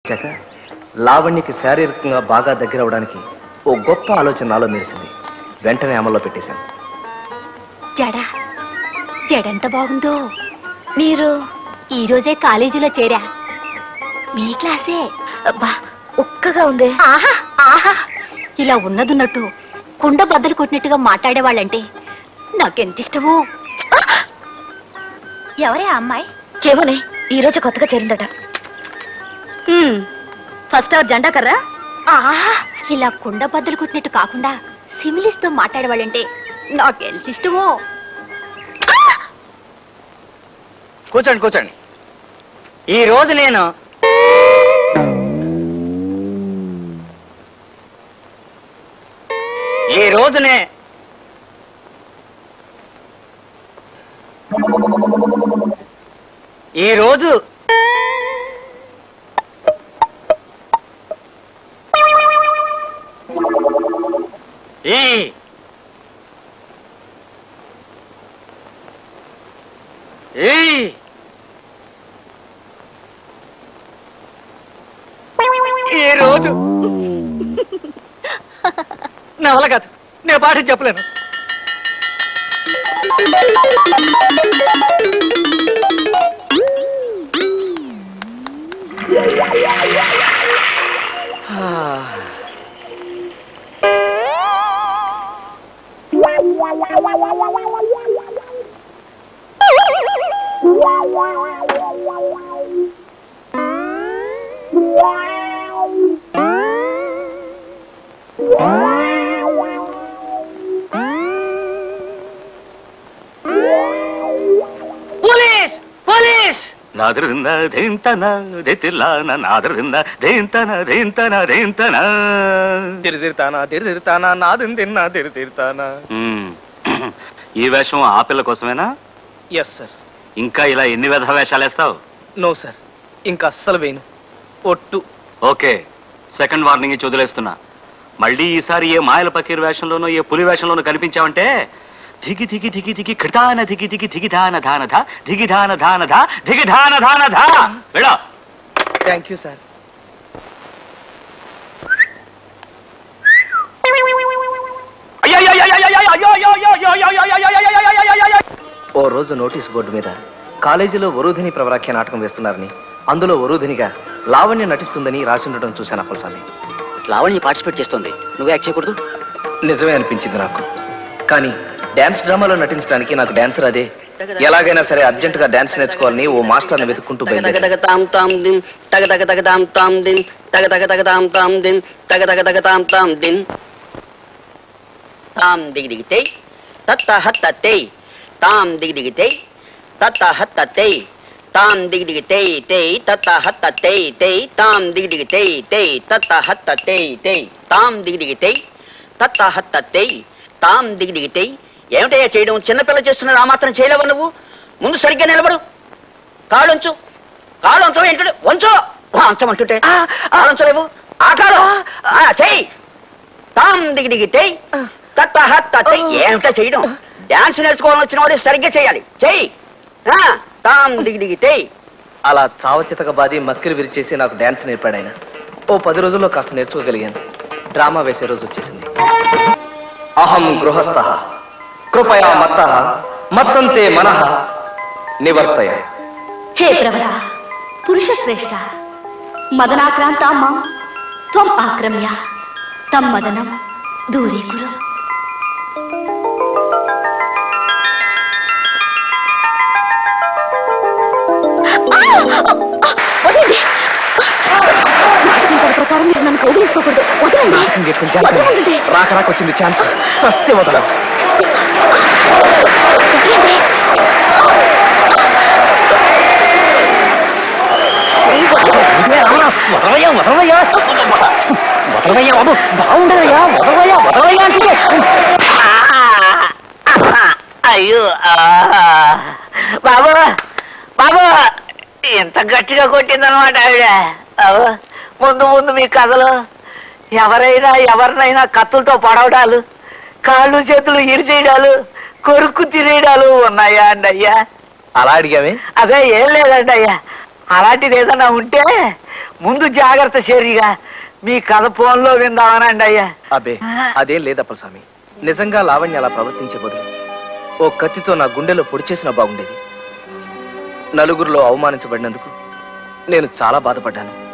చక లావణ్యకి శారీరకంగా బాగా దగ్గర అవడానికి ఓ గొప్ప ఆలోచన నాలో మెరిసింది వెంటనే అమల్లో పెట్టేశాను జడ జడెంత బాగుందో మీరు ఈ రోజే కాలేజీలో చేరా మీ క్లాసే అబ్బా ఒక్కగా ఉంది ఆహా ఆహా ఇలా ఉన్నదున్నట్టు కుండ బద్దలు కొట్టినట్టుగా మాట్లాడేవాళ్ళంటే నాకెంత ఇష్టమో ఎవరే ఆ అమ్మాయి ఏమోనే ఈ రోజు కొత్తగా చేరిందట ఫస్ట్ అవర్ జెండా కర్రా ఆహా ఇలా కుండ బద్దలు కొట్టినట్టు కాకుండా సిమిలిస్తో మాట్లాడేవాళ్ళంటే నాకెంత ఇష్టమో కూర్చోండి కూర్చోండి ఈ రోజు నేను ఈ రోజునే ఈ రోజు ఈ ఈ ఈ రోజు నా వల్ల కాదు నేను పాఠం చెప్పలేను పోలీస్ పోలీస్ నాదరింద దేంతన దెతిల్లాన నాదరింద దేంతన దేంతన దేంతన తిరిదిరుతానా తిరిదిరుతానా నాదిని తిన్నా తిరిదిరుతానా మ్మ్. ఈ వేషం ఆ పిల్ల కోసమేనా ఎస్ సార్ ఇంకా ఇలా ఎన్ని విధ వేషాలు వేస్తావు నో సార్ ఇంకా అస్సలు వేయను ఒట్టు ఓకే సెకండ్ వార్నింగ్ ఇచ్చి వదిలేస్తున్నా మళ్ళీ ఈసారి ఏ మాయల పకీర్ వేషంలోనో ఏ పులి వేషంలోనో కనిపించావంటే దిగి దిగి దిగి దిగి కృతాన దిగి దిగి దిగి ధాన ధాన ధ దిగి ధాన ధాన ధ దిగి ధాన ధాన ధ వెళ్ళా థ్యాంక్ యూ సార్ ఓ రోజు నోటీస్ బోర్డు మీద కాలేజీలో వరూధిని ప్రవరాఖ్య నాటకం వేస్తున్నారని అందులో వరూధినిగా లావణ్య నటిస్తుందని రాసి ఉండటం చూశాను అప్పలస్వామి లావణ్య పార్టిసిపేట్ చేస్తుంది నువ్వు యాక్ట్ చేయకూడదు నిజమే అనిపించింది నాకు కానీ డాన్స్ డ్రామాలో నటించడానికి నాకు డాన్సర్ అదే ఎలాగైనా సరే అర్జెంటుగా డాన్స్ నేర్చుకోవాలని ఓ మాస్టర్ని వెతుక్కుంటూ తగ తగ బయలుదేరాను. తగ తాం తాం దిన్ తగ తగ తగ తాం తాం దిన్ తగ తగ తగ తాం తాం దిన్ తగ తగ తగ తాం తాం దిన్ తాం దిగి దిగితే తత్త హత్తే తాం దిగి దిగితే తత్త హత్తే తాం దిగి దిగితే తే తత్త హత్తే తే తాం దిగి దిగితే తే తత్త హత్తే తే తాం దిగి దిగితే తత్త హత్తే తాం దిగి దిగితే ఏమిటయ్యా చేయడం చిన్నపిల్ల చేస్తున్నది ఆ మాత్రం చేయలేవు నువ్వు ముందు సరిగ్గా నిలబడు కాళ్ళు ఉంచు కాళ్ళు ఉంచవు ఏంటంటే వంచు అంచమంటుంటే కాళ్ళు ఉంచలేవు ఆ కాళ్ళు ఆ, చెయ్యి తాం దిగి దిగి తెయ్ తత్త హత్త తెయ్ ఏమిటో చేయడం డాన్స్ నేర్చుకోవాలని వచ్చిన వాడు సరిగ్గా చేయాలి చెయ్యి ఆ, తాం దిగి దిగి తెయ్ అలా చావచితక బాది మక్కిలు విరిచేసి నాకు డాన్స్ నేర్పాడు ఆయన ఓ పది రోజుల్లో కాస్త నేర్చుకోగలిగాను డ్రామా వేసే రోజు వచ్చేసింది అహం గృహస్థ కృపయా మత్త మత్తంతే మనః నివర్తయ హే ప్రవర పురుష శ్రేష్ట మదనాక్రాంత మాం త్వం ఆక్రమ్య తం మదనం దూరీకురు వదండి నాటకం ప్రకారం మీరు నన్ను కౌగిలించుకోకూడదు వదలండి నాటకం గెట్టుకుని ఛాన్స్ వదలండి రాక రాక వచ్చింది ఛాన్స్ చస్తే వదలం వదలయ్యా వదలయ్యా వదలయ్యా బాబు బాగుండదయ్యా వదలయ్యా వదలయ్యా అంటే అయ్యో బాబు బాబు ఎంత గట్టిగా కొట్టిందనమాట ఆవిడ బాబు ముందు ముందు మీ కథలు ఎవరైనా ఎవరినైనా కత్తులతో పడవడాలు కాళ్ళు చేతులు ఇరిచేయడాలు కొరుక్కు తినేయడాలు ఉన్నాయా అండి అయ్యా అలా అడిగామే అదే ఏం లేదండి అయ్యా అలాంటిది ఏదైనా ఉంటే ముందు జాగ్రత్త చేరిగా మీ కథ ఫోన్లో విందామనండి అయ్యా అబ్బే అదేం లేదప్పలస్వామి నిజంగా లావణ్య అలా ప్రవర్తించే బదులు ఓ కత్తితో నా గుండెలో పొడి చేసినా బాగుండేది నలుగురిలో అవమానించబడినందుకు నేను చాలా బాధపడ్డాను